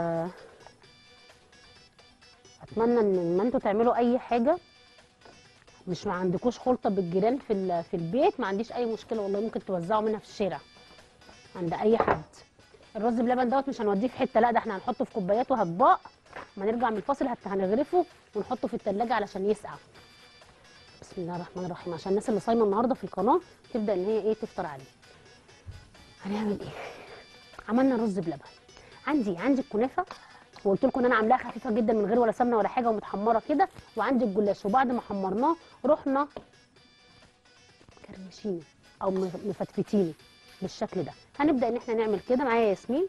اتمنى ان ما انتوا تعملوا اي حاجه مش ما عندكوش خلطه بالجيران في ال- في البيت ما عنديش اي مشكله والله ممكن توزعوا منها في الشارع عند اي حد الرز بلبن دوت مش هنوديه في حته لا ده احنا هنحطه في كوبايات وهطباق ما نرجع من الفاصل هت- هنغرفه ونحطه في التلاجة علشان يسقع بسم الله الرحمن الرحيم عشان الناس اللي صايمه النهارده في القناه تبدا ان هي ايه تفطر عليه هنعمل ايه عملنا رز بلبن عندي عندي الكنافه وقلت لكم ان انا عاملاها خفيفه جدا من غير ولا سمنه ولا حاجه ومتحمره كده وعندي الجلاش وبعد ما حمرناه رحنا كرمشينه او مف- مفتفتينه بالشكل ده هنبدا ان احنا نعمل كده معايا ياسمين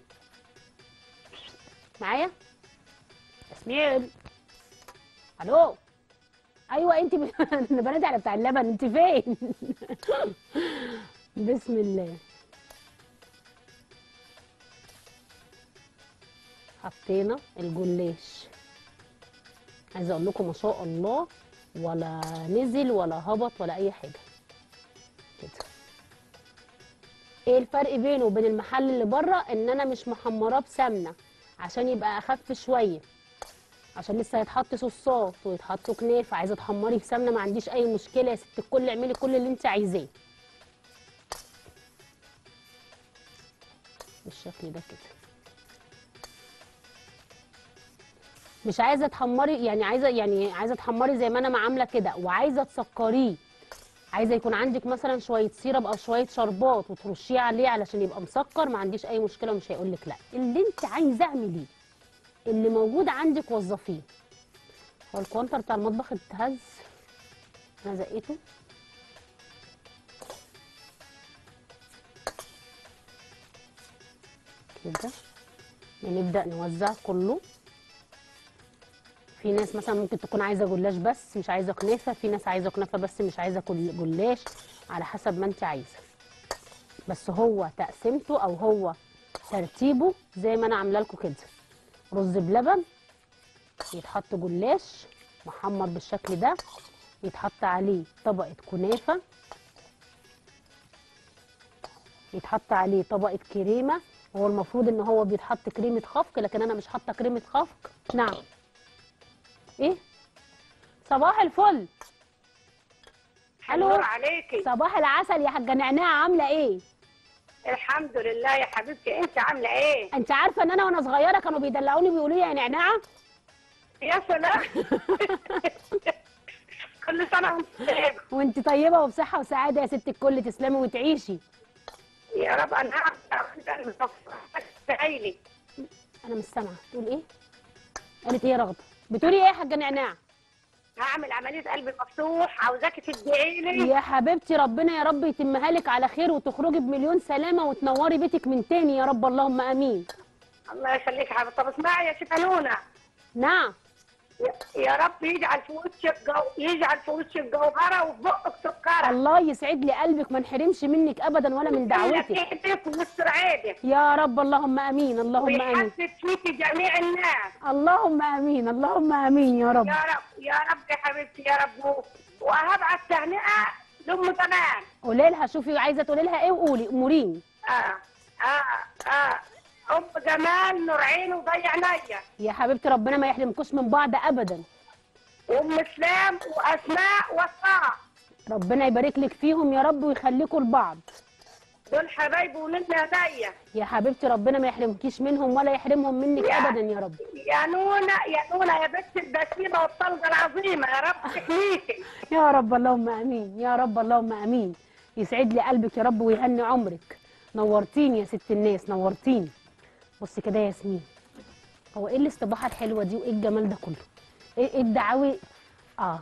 معايا ياسمين الو ايوه انت ب... انا بنادي على بتاع اللبن انت فين بسم الله حطينا الجلاش عايزه اقول لكم ما شاء الله ولا نزل ولا هبط ولا اي حاجه كده ايه الفرق بينه وبين المحل اللي بره ان انا مش محمراه بسمنه عشان يبقى اخف شويه عشان لسه هيتحط صوصات ويتحط كنافه عايزه تحمري بسمنه ما عنديش اي مشكله يا ست الكل اعملي كل اللي انت عايزاه بالشكل ده كده مش عايزه تحمري يعني عايزه يعني عايزه تحمري زي ما انا ما عامله كده وعايزه تسكريه عايزه يكون عندك مثلا شويه سيرب او شويه شربات وترشيه عليه علشان يبقى مسكر ما عنديش اي مشكله مش هيقول لك لا اللي انت عايزه اعمليه اللي موجود عندك وظفيه هو الكونتر بتاع المطبخ اتهز انا زقيته كده ونبدا نوزع كله في ناس مثلا ممكن تكون عايزه جلاش بس مش عايزه كنافه في ناس عايزه كنافه بس مش عايزه كل- جلاش على حسب ما انت عايزه بس هو تقسيمته او هو ترتيبه زي ما انا عامله لكم كده رز بلبن يتحط جلاش محمر بالشكل ده يتحط عليه طبقه كنافه يتحط عليه طبقه كريمه هو المفروض ان هو بيتحط كريمه خفق لكن انا مش حاطه كريمه خفق نعم ايه صباح الفل الو نور عليكي صباح العسل يا حاجه نعناع عامله ايه الحمد لله يا حبيبتي انت عامله ايه انت عارفه ان انا وانا صغيره كانوا بيدلعوني بيقولوا لي يا نعناعه يا سلام كل سنه وانت طيبه وانت طيبه وبصحه وسعاده يا ست الكل تسلمي وتعيشي يا رب انا هعمل عيني انا مش سامعه تقول ايه قالت ايه يا رغده بتقولي ايه يا حاجه نعناع هعمل عمليه قلب مفتوح عاوزاكي تدعي لي يا حبيبتي ربنا يا رب يتمها لك على خير وتخرجي بمليون سلامه وتنوري بيتك من تاني يا رب اللهم امين الله يخليك يا حبيبتي طب اسمعي يا شفالونه نعم يا- يا رب يجعل في وشك جو يجعل في وشك جوهره وفي بقك سكره الله يسعد لي قلبك ما نحرمش منك ابدا ولا من دعوتك يهديك ويستر عيدك يا رب اللهم امين اللهم امين ويحسد فيك جميع الناس اللهم امين اللهم امين يا رب يا رب يا رب يا حبيبتي يا رب وهبعت تهنئه لام تمام قولي لها شوفي عايزه تقولي لها ايه وقولي اموريني اه اه اه ام جمال نور عين وضيع عينيا يا حبيبتي ربنا ما يحرمكوش من بعض ابدا وام اسلام واسماء وصاع ربنا يبارك لك فيهم يا رب ويخليكم لبعض دول حبايبي ولد هدايا يا حبيبتي ربنا ما يحرمكيش منهم ولا يحرمهم منك يا- ابدا يا رب يا نونا يا نونا يا بنت البسيمه والطلقه العظيمه يا رب تحميكي يا رب اللهم امين يا رب اللهم امين يسعد لي قلبك يا رب ويهني عمرك نورتيني يا ست الناس نورتيني بصي كده يا ياسمين هو ايه الاستباحه الحلوه دي وايه الجمال ده كله ايه إيه الدعاوي اه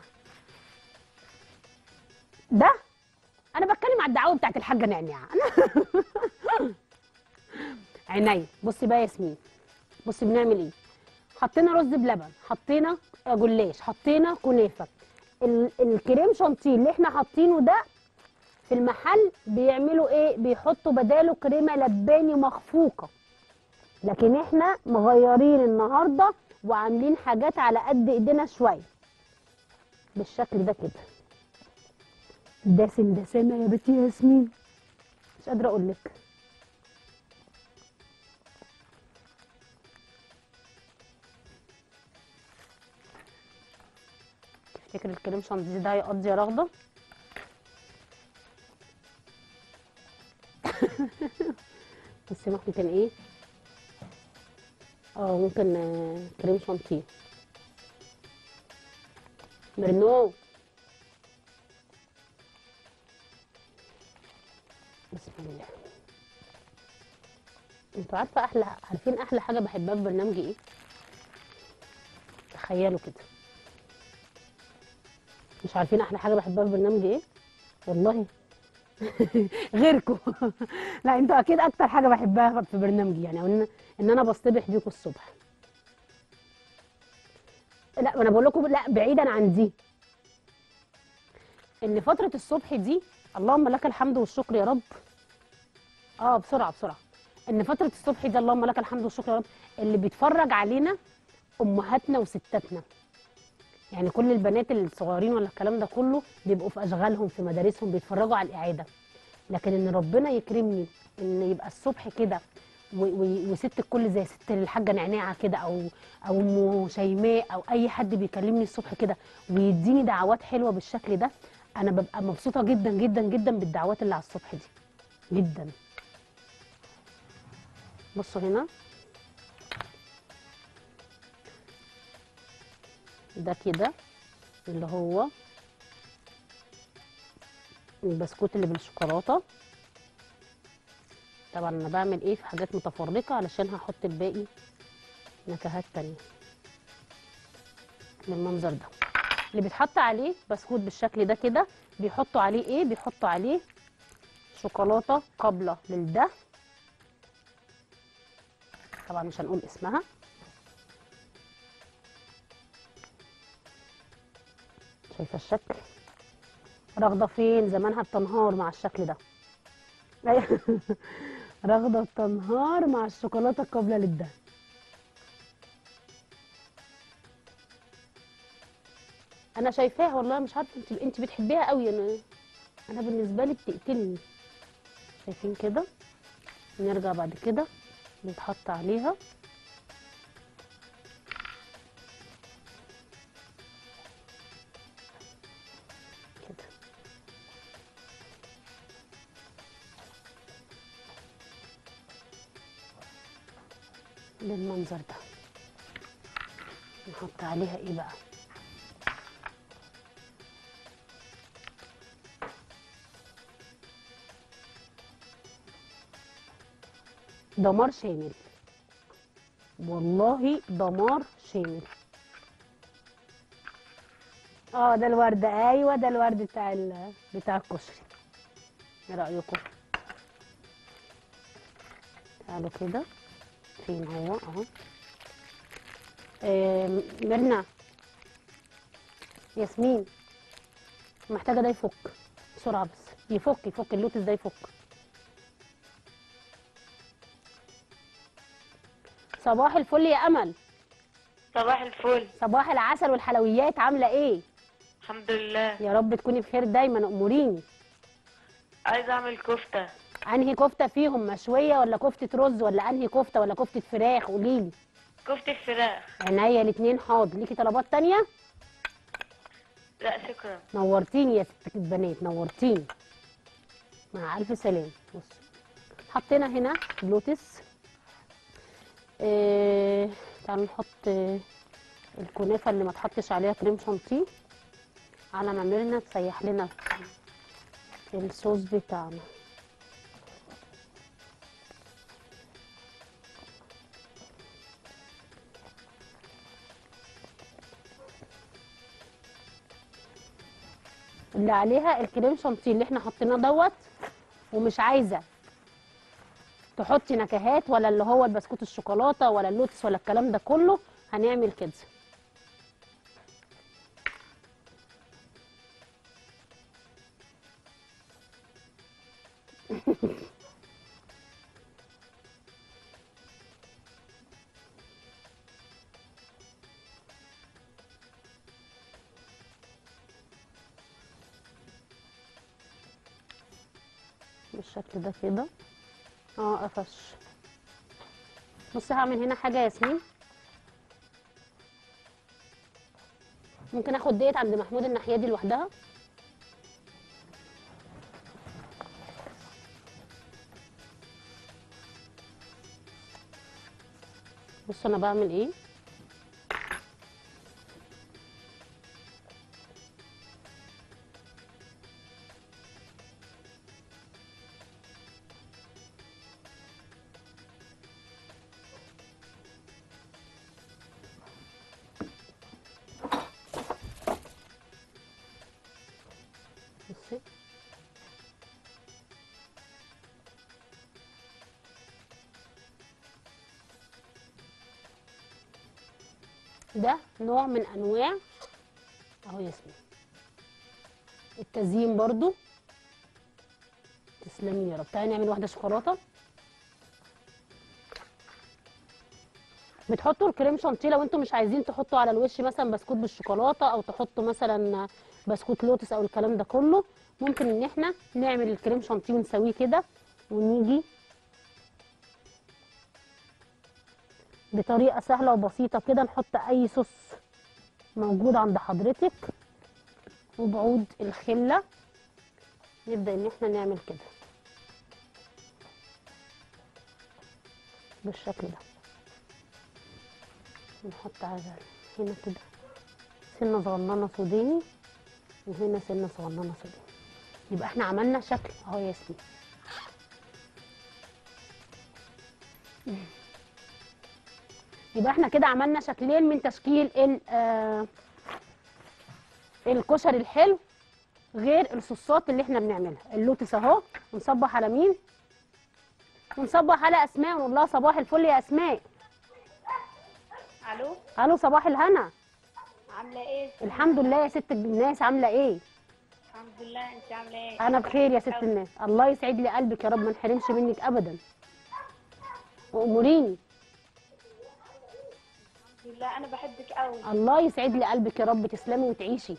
ده انا بتكلم على الدعاوي بتاعت الحاجه نعناع انا عينيا بصي بقى يا ياسمين بصي بنعمل ايه حطينا رز بلبن حطينا جلاش حطينا كنافه ال- الكريم شانتيه اللي احنا حاطينه ده في المحل بيعملوا ايه بيحطوا بداله كريمه لباني مخفوقه لكن احنا مغيرين النهارده وعاملين حاجات على قد ايدينا شويه بالشكل ده كده دسم دسامه يا بنتي ياسمين مش قادره اقول لك تفتكر الكريم شانتيه ده هيقضي يا رغده بس ممكن ايه اه ممكن آه، كريم شانتيه مرنو بسم الله انتوا عارفه احلى عارفين احلى حاجه بحبها في برنامجي ايه تخيلوا كده مش عارفين احلى حاجه بحبها في برنامجي ايه والله غيركم لا انتوا اكيد اكتر حاجه بحبها في برنامجي يعني أو ان ان انا بصطبح بيكم الصبح لا انا بقول لكم لا بعيدا عن دي ان فتره الصبح دي اللهم لك الحمد والشكر يا رب اه بسرعه بسرعه ان فتره الصبح دي اللهم لك الحمد والشكر يا رب اللي بيتفرج علينا امهاتنا وستاتنا يعني كل البنات الصغيرين ولا الكلام ده كله بيبقوا في اشغالهم في مدارسهم بيتفرجوا على الاعاده لكن ان ربنا يكرمني ان يبقى الصبح كده و- و- وست الكل زي ست الحاجه نعناعه كده او او ام شيماء او اي حد بيكلمني الصبح كده ويديني دعوات حلوه بالشكل ده انا ببقى مبسوطه جدا جدا جدا بالدعوات اللي على الصبح دي جدا بصوا هنا ده كده اللي هو البسكوت اللي بالشوكولاته طبعا انا بعمل ايه في حاجات متفرقه علشان هحط الباقي نكهات تانية بالمنظر ده اللي بيتحط عليه بسكوت بالشكل ده كده بيحطوا عليه ايه بيحطوا عليه شوكولاته قابله للدهن طبعا مش هنقول اسمها شايفه الشكل رغده فين زمانها بتنهار مع الشكل ده أيوة. رغدة تنهار مع الشوكولاتة قبل للدهن انا شايفاها والله مش عارفه انت انت بتحبيها قوي انا انا بالنسبه لي بتقتلني شايفين كده نرجع بعد كده نتحط عليها كده بالمنظر ده نحط عليها ايه بقى دمار شامل والله دمار شامل اه ده الورد ايوه ده الورد بتاع ال... بتاع الكشري ايه رايكم تعالوا كده فين هو اهو آم، ميرنا ياسمين محتاجه ده يفك بسرعه بس يفك يفك اللوتس ده يفك صباح الفل يا امل صباح الفل صباح العسل والحلويات عامله ايه الحمد لله يا رب تكوني بخير دايما اموريني عايزه اعمل كفته انهي كفته فيهم مشويه ولا كفته رز ولا انهي كفته ولا كفته فراخ قوليلي كفته فراخ عينيا الاتنين حاضر ليكي طلبات تانية لا شكرا نورتيني يا ست البنات نورتيني مع الف سلامه بص حطينا هنا لوتس آه تعالوا نحط آه، الكنافه اللي ما تحطش عليها كريم شانتيه على ما ميرنا تسيح لنا الصوص بتاعنا اللي عليها الكريم شانتيه اللي احنا حطيناه دوت ومش عايزه تحطي نكهات ولا اللي هو البسكوت الشوكولاته ولا اللوتس ولا الكلام ده كله هنعمل كده بالشكل ده كده اه قفش بصي هعمل هنا حاجه يا ياسمين ممكن اخد ديت عند محمود الناحيه دي لوحدها بص انا بعمل ايه بصي ده نوع من انواع اهو ياسمين التزيين برضو تسلمي يا رب تعالي نعمل واحده شوكولاته بتحطوا الكريم شانتيه لو انتم مش عايزين تحطوا على الوش مثلا بسكوت بالشوكولاته او تحطوا مثلا بسكوت لوتس او الكلام ده كله ممكن ان احنا نعمل الكريم شانتيه ونسويه كده ونيجي بطريقه سهله وبسيطه كده نحط اي صوص موجود عند حضرتك وبعود الخله نبدا ان احنا نعمل كده بالشكل ده نحط على هنا كده سنه صغننه سوداني وهنا سنه صغننه سوداني يبقى احنا عملنا شكل اهو يا ياسمين يبقى احنا كده عملنا شكلين من تشكيل ال آه الكشري الحلو غير الصوصات اللي احنا بنعملها اللوتس اهو ونصبح على مين ونصبح على اسماء ونقول لها صباح الفل يا اسماء الو الو صباح الهنا عامله ايه الحمد لله يا ست الناس عامله ايه الحمد لله انت عامله ايه؟ انا بخير يا ست الناس الله يسعد لي قلبك يا رب ما نحرمش منك ابدا واموريني الحمد لله انا بحبك قوي الله يسعد لي قلبك يا رب تسلمي وتعيشي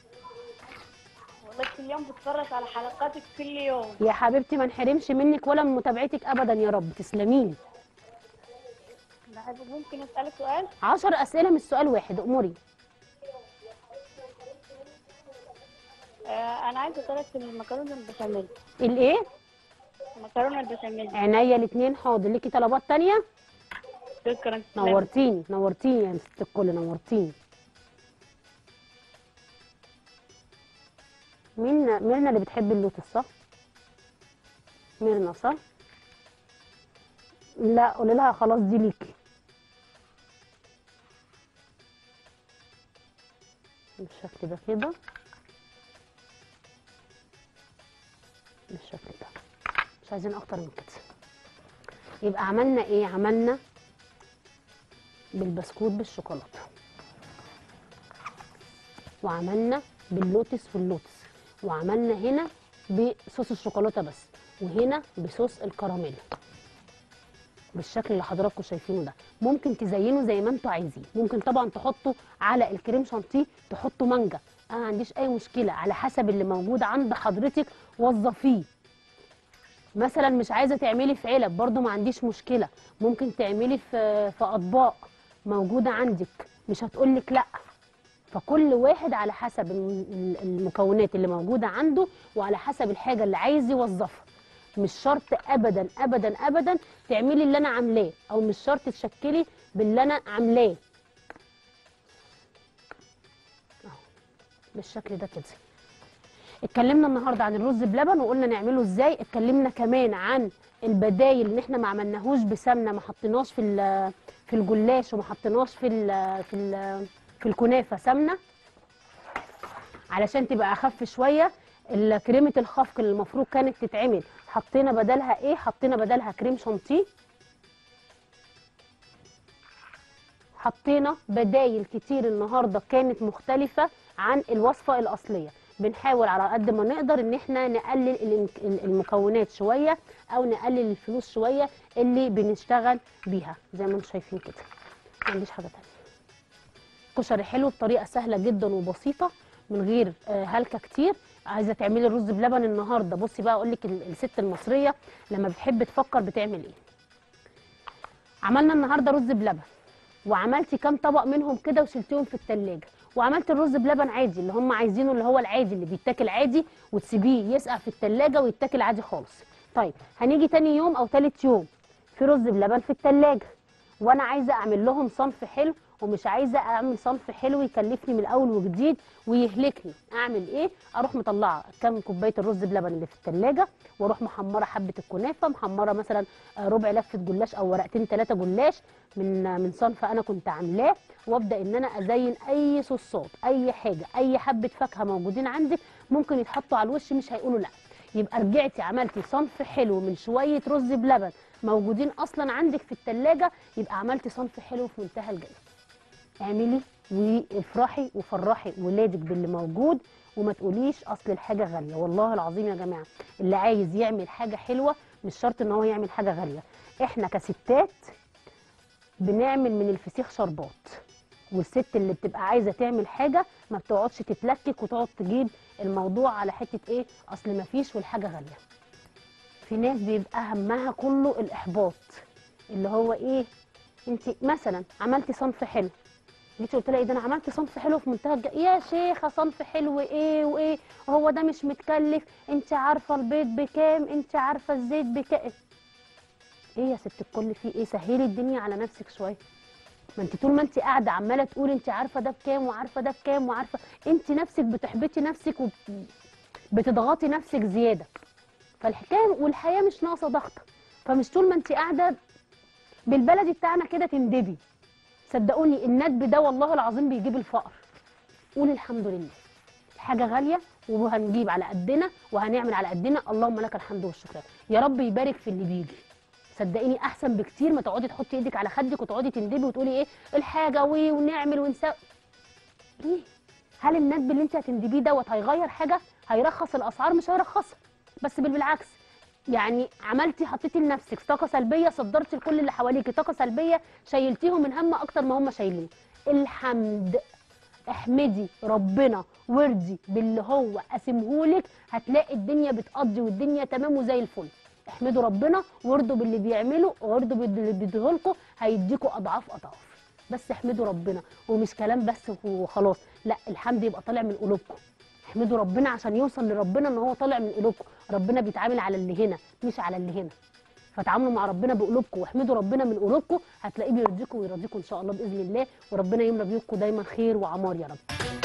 والله كل يوم بتفرج على حلقاتك كل يوم يا حبيبتي ما نحرمش منك ولا من متابعتك ابدا يا رب تسلمي لي بحبك ممكن اسالك سؤال؟ عشر اسئله مش سؤال واحد اموري آه انا عايزه طريقه المكرونه البشاميل الايه المكرونه البشاميل عينيا الاثنين حاضر ليكي طلبات تانية شكرا نورتيني نورتيني يا ست الكل نورتيني مين ميرنا اللي بتحب اللوتس صح ميرنا صح لا قولي لها خلاص دي ليكي بالشكل ده كده بالشكل ده مش عايزين اكتر من كده يبقى عملنا ايه عملنا بالبسكوت بالشوكولاته وعملنا باللوتس واللوتس وعملنا هنا بصوص الشوكولاته بس وهنا بصوص الكراميل بالشكل اللي حضراتكم شايفينه ده ممكن تزينوا زي ما انتوا عايزين ممكن طبعا تحطوا على الكريم شانتيه تحطوا مانجا انا ما عنديش اي مشكله على حسب اللي موجود عند حضرتك وظفيه مثلا مش عايزه تعملي في علب برضو ما عنديش مشكله ممكن تعملي في في اطباق موجوده عندك مش هتقولك لا فكل واحد على حسب الم- ال- المكونات اللي موجوده عنده وعلى حسب الحاجه اللي عايز يوظفها مش شرط ابدا ابدا ابدا تعملي اللي انا عاملاه او مش شرط تشكلي باللي انا عاملاه أهو، بالشكل ده كده اتكلمنا النهارده عن الرز بلبن وقلنا نعمله ازاي اتكلمنا كمان عن البدايل ان احنا ما عملناهوش بسمنه ما حطيناش في ال- في الجلاش وما حطيناش في ال في ال في الكنافه سمنه علشان تبقى اخف شويه ال- كريمه الخفق اللي المفروض كانت تتعمل حطينا بدلها ايه حطينا بدلها كريم شانتيه حطينا بدايل كتير النهارده كانت مختلفه عن الوصفه الاصليه بنحاول على قد ما نقدر ان احنا نقلل الإنك- ال- المكونات شويه او نقلل الفلوس شويه اللي بنشتغل بيها زي ما انتم شايفين كده ما عنديش حاجه تانية كشري حلو بطريقه سهله جدا وبسيطه من غير آه، هلكه كتير عايزه تعملي الرز بلبن النهارده بصي بقى اقول لك الست المصريه لما بتحب تفكر بتعمل ايه عملنا النهارده رز بلبن وعملتي كام طبق منهم كده وشلتيهم في التلاجة وعملت الرز بلبن عادي اللي هم عايزينه اللي هو العادي اللي بيتاكل عادي وتسيبيه يسقع في التلاجة ويتاكل عادي خالص طيب هنيجي تاني يوم او تالت يوم في رز بلبن في التلاجة وانا عايزه اعمل لهم صنف حلو ومش عايزه اعمل صنف حلو يكلفني من الاول وجديد ويهلكني اعمل ايه اروح مطلعه كام كوبايه الرز بلبن اللي في التلاجة واروح محمره حبه الكنافه محمره مثلا آه، ربع لفه جلاش او ورقتين ثلاثه جلاش من آه، من صنف انا كنت عاملاه وابدا ان انا ازين اي صوصات اي حاجه اي حبه فاكهه موجودين عندك ممكن يتحطوا على الوش مش هيقولوا لا يبقى رجعتي عملتي صنف حلو من شويه رز بلبن موجودين اصلا عندك في التلاجة يبقى عملتي صنف حلو في منتهى الجمال اعملي وافرحي وفرحي ولادك باللي موجود وما تقوليش اصل الحاجه غاليه والله العظيم يا جماعه اللي عايز يعمل حاجه حلوه مش شرط ان هو يعمل حاجه غاليه احنا كستات بنعمل من الفسيخ شربات والست اللي بتبقى عايزه تعمل حاجه ما بتقعدش تتلكك وتقعد تجيب الموضوع على حته ايه اصل ما فيش والحاجه غاليه في ناس بيبقى همها كله الاحباط اللي هو ايه انت مثلا عملتي صنف حلو جيت قلت لها ايه ده انا عملت صنف حلو في منتهى الج... يا شيخه صنف حلو ايه وايه هو ده مش متكلف انت عارفه البيض بكام انت عارفه الزيت بكام ايه يا ست الكل في ايه سهلي الدنيا على نفسك شويه ما انت طول ما انت قاعده عماله تقولي انت عارفه ده بكام وعارفه ده بكام وعارفه انت نفسك بتحبطي نفسك وبتضغطي نفسك زياده فالحكايه والحياه مش ناقصه ضغط فمش طول ما انت قاعده بالبلدي بتاعنا كده تندبي صدقوني الندب ده والله العظيم بيجيب الفقر قولي الحمد لله حاجه غاليه وهنجيب على قدنا وهنعمل على قدنا اللهم لك الحمد والشكر يا رب يبارك في اللي بيجي صدقيني احسن بكتير ما تقعدي تحطي ايدك على خدك وتقعدي تندبي وتقولي ايه الحاجه وي ونعمل ونسوي ليه هل الندب اللي انت هتندبيه دوت هيغير حاجه هيرخص الاسعار مش هيرخصها بس بل بالعكس يعني عملتي حطيتي لنفسك طاقه سلبيه صدرتي لكل اللي حواليكي طاقه سلبيه شيلتيهم من هم اكتر ما هم شايلين الحمد احمدي ربنا وردي باللي هو قاسمهولك هتلاقي الدنيا بتقضي والدنيا تمام وزي الفل احمدوا ربنا وردوا باللي بيعمله وردوا باللي بيديهولكوا هيديكوا اضعاف اضعاف بس احمدوا ربنا ومش كلام بس وخلاص لا الحمد يبقى طالع من قلوبكم احمدوا ربنا عشان يوصل لربنا ان هو طالع من قلوبكم ربنا بيتعامل على اللي هنا مش على اللي هنا فتعاملوا مع ربنا بقلوبكم واحمدوا ربنا من قلوبكم هتلاقيه بيرضيكم ويرضيكم ان شاء الله باذن الله وربنا يملى بيوتكم دايما خير وعمار يا رب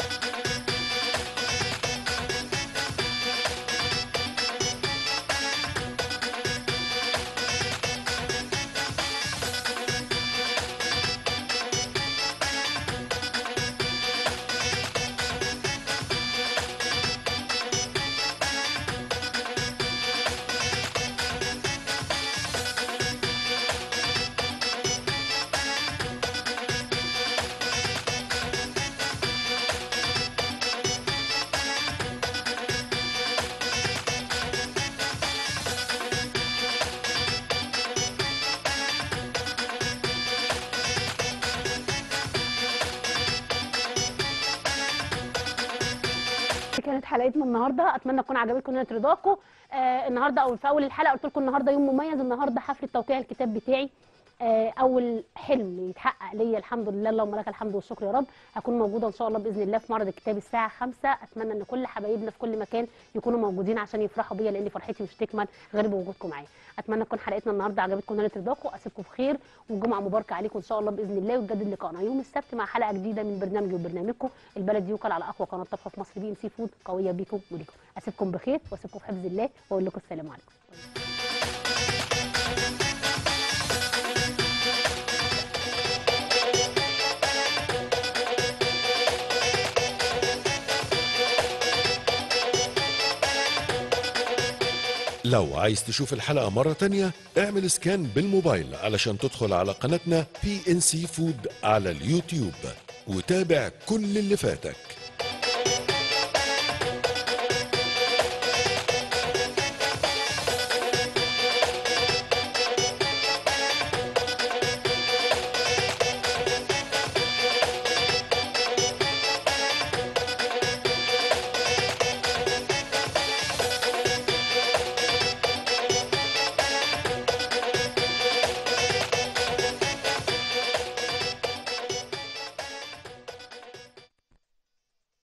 دي كانت حلقتنا النهارده اتمنى تكون عجبتكم ونالت رضاكم آه النهارده او في اول الحلقه قلت لكم النهارده يوم مميز النهارده حفله توقيع الكتاب بتاعي آه اول حلم يتحقق ليا الحمد لله اللهم لك الحمد والشكر يا رب هكون موجوده ان شاء الله باذن الله في معرض الكتاب الساعه 5 اتمنى ان كل حبايبنا في كل مكان يكونوا موجودين عشان يفرحوا بيا لان فرحتي مش تكمل غير بوجودكم معايا اتمنى تكون حلقتنا النهارده عجبتكم ونالت رضاكم اسيبكم في خير والجمعه مباركه عليكم ان شاء الله باذن الله ويتجدد لقائنا يوم السبت مع حلقه جديده من برنامجي وبرنامجكم البلد يوكل على اقوى قناه طبخه في مصر بي ام سي فود قويه بيكم وليكم اسيبكم بخير واسيبكم في حفظ الله واقول لكم السلام عليكم لو عايز تشوف الحلقة مرة تانية اعمل سكان بالموبايل علشان تدخل على قناتنا بي ان سي فود على اليوتيوب وتابع كل اللي فاتك